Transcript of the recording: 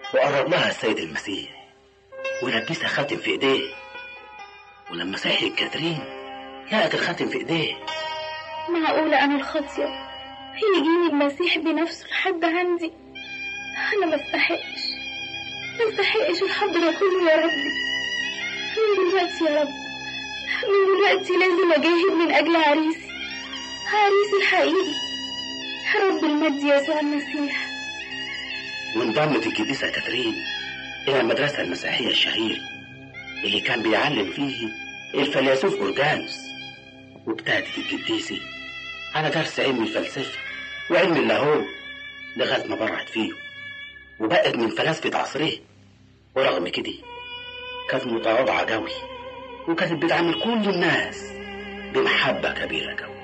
وقرب لها السيد المسيح ولبسها خاتم في ايديه ولما صحيت كاترين لقت الخاتم في ايديه معقولة أنا الخاطية يجيني المسيح بنفسه لحد عندي أنا ما استحقش ما استحقش الحب ده كله يا ربي من دلوقتي يا رب من دلوقتي لازم أجاهد من أجل عريسي عريسي الحقيقي رب المجد يسوع المسيح وانضمت القديسة كاترين إلى المدرسة المسيحية الشهيرة اللي كان بيعلم فيه الفيلسوف أورجانوس وابتدت القديسة على درس علم الفلسفة وعلم اللاهوت لغاية ما برعت فيه وبقت من فلاسفة عصره ورغم كده كانت متواضعة قوي وكانت بتعامل كل الناس بمحبة كبيرة قوي